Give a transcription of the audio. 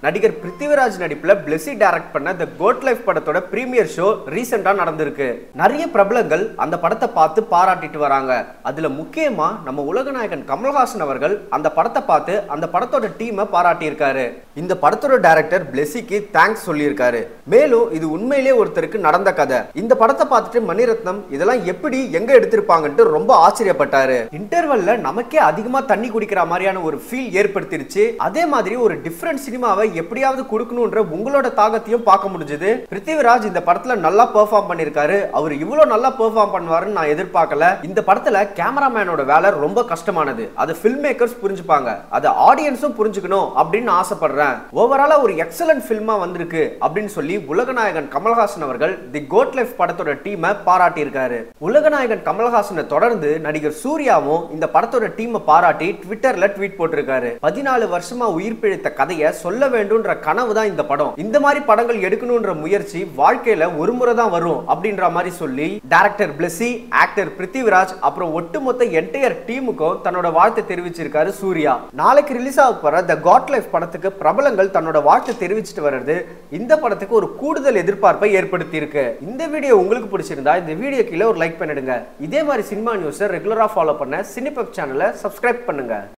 நடிகர் பிருத்திவிராஜ் நடிப்புல பிளெஸி டைரக்ட் பண்ண த கோட் லைஃப் படத்தோட பிரீமியர் ஷோ ரீசெண்டா நடந்திருக்கு நிறைய பிரபலங்கள் அந்த படத்தை பார்த்து பாராட்டிட்டு வராங்க அதுல முக்கியமா நம்ம உலகநாயகன் கமல்ஹாசன் அவர்கள் அந்த படத்தை பார்த்து அந்த படத்தோட டீமை பாராட்டி இருக்காரு இந்த படத்தோட டைரக்டர் பிளெஸிக்கு தேங்க்ஸ் சொல்லியிருக்காரு மேலும் இது உண்மையிலேயே ஒருத்தருக்கு நடந்த கதை இந்த படத்தை பார்த்துட்டு மணிரத்னம் இதெல்லாம் எப்படி எங்க எடுத்திருப்பாங்கன்ட்டு ரொம்ப ஆச்சரியப்பட்டாரு இன்டர்வல்ல நமக்கே அதிகமா தண்ணி குடிக்கிற மாதிரியான ஒரு ஃபீல் ஏற்படுத்திருச்சு அதே மாதிரி ஒரு டிஃப்ரெண்ட் சினிமாவை எப்படியாவது கொடுக்கணும்ன்ற உங்களோட தாகத்தையும் பார்க்க முடிஞ்சது பிருத்திவிராஜ் இந்த படத்துல நல்லா பெர்ஃபார்ம் பண்ணிருக்காரு அவர் இவ்வளவு நல்லா பெர்ஃபார்ம் பண்ணுவாருன்னு நான் எதிர்பார்க்கல இந்த படத்துல கேமராமேனோட வேலை ரொம்ப கஷ்டமானது அது ஃபில்ம் மேக்கர்ஸ் புரிஞ்சுப்பாங்க அது ஆடியன்ஸும் புரிஞ்சுக்கணும் அப்படின்னு ஆசைப்படுறேன் ஓவராலா ஒரு எக்ஸலன்ட் ஃபில்மா வந்திருக்கு அப்படின்னு சொல்லி உலகநாயகன் கமல்ஹாசன் அவர்கள் தி கோட் லைஃப் படத்தோட டீமை பாராட்டி இருக்காரு உலகநாயகன் கமல்ஹாசனை தொடர்ந்து நடிகர் சூர்யாவும் இந்த படத்தோட டீமை பாராட்டி ட்விட்டர்ல ட்வீட் போட்டிருக்காரு பதினாலு வருஷமா உயிர் பிழைத்த கதையை சொல்ல வேண்டும்ன்ற கனவு தான் இந்த படம் இந்த மாதிரி படங்கள் எடுக்கணும்ன்ற முயற்சி வாழ்க்கையில ஒரு முறை தான் வரும் அப்படின்ற மாதிரி சொல்லி டைரக்டர் பிளெஸி ஆக்டர் பிருத்திவிராஜ் அப்புறம் ஒட்டுமொத்த என்டையர் டீமுக்கும் தன்னோட வாழ்த்து தெரிவிச்சிருக்காரு சூர்யா நாளைக்கு ரிலீஸ் ஆக போற த காட் லைஃப் படத்துக்கு பிரபலங்கள் தன்னோட வாழ்த்து தெரிவிச்சிட்டு வர்றது இந்த படத்துக்கு ஒரு கூடுதல் எதிர்பார்ப்பை ஏற்படுத்தி இருக்கு இந்த வீடியோ உங்களுக்கு பிடிச்சிருந்தா இந்த வீடியோ கீழே ஒரு லைக் பண்ணிடுங்க இதே மாதிரி சினிமா நியூஸை ரெகுலரா ஃபாலோ பண்ண சினிபப் சேனலை சப்ஸ்கிரைப் பண்ணுங்க